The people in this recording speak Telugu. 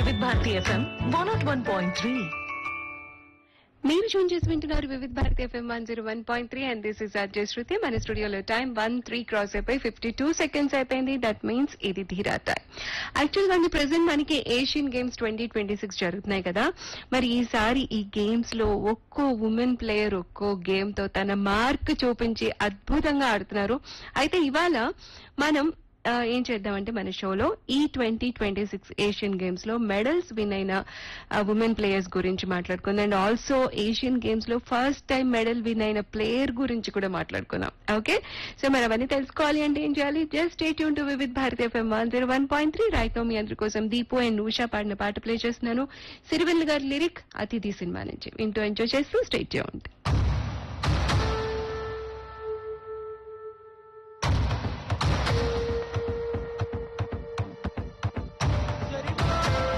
వివిధ Bharati FM one nought one point three మీరు జూన్ చేసి వింటున్నారు Vividh Bharati FM one zero one point three and this is Ajay Shruti మన స్టూడియోలో టైం వన్ త్రీ క్రాస్ అయిపోయి ఫిఫ్టీ టూ సెకండ్స్ అయిపోయింది దట్ మీన్స్ ఇది ధీరా టైం యాక్చువల్ గా ప్రెసెంట్ మనకి Asian games twenty twenty six జరుగుతున్నాయి కదా మరి ఈసారి ఈ గేమ్స్ లో ఒక్కో ఉమెన్ ప్లేయర్ ఒక్కో గేమ్ తో తన మార్క్ చూపించి అద్భుతంగా ఆడుతున్నారు అయితే ఇవాళ మనం ఆ, ఏం చేద్దామంటే మన షోలో ఈ twenty twenty six Asian games లో మెడల్స్ విన్ అయిన ఉమెన్ ప్లేయర్స్ గురించి మాట్లాడుకుందాం అండ్ ఆల్సో ఏషియన్ గేమ్స్ లో ఫస్ట్ టైం మెడల్ విన్ అయిన ప్లేయర్ గురించి కూడా మాట్లాడుకుందాం ఓకే సో మరి అవన్నీ తెలుసుకోవాలి అంటే ఏం చేయాలి జస్ట్ స్టేట్ యూన్ to Vividh Bharati FM one zero one point three right now మీ అందరి కోసం దీపు అండ్ ఉషా పాడిన పాట ప్లే చేస్తున్నాను సిరివెల్ గారి లిరిక్ అతిథి సినిమా నుంచి వింటూ ఎంజాయ్ చేస్తూ స్టేట్ చేయండి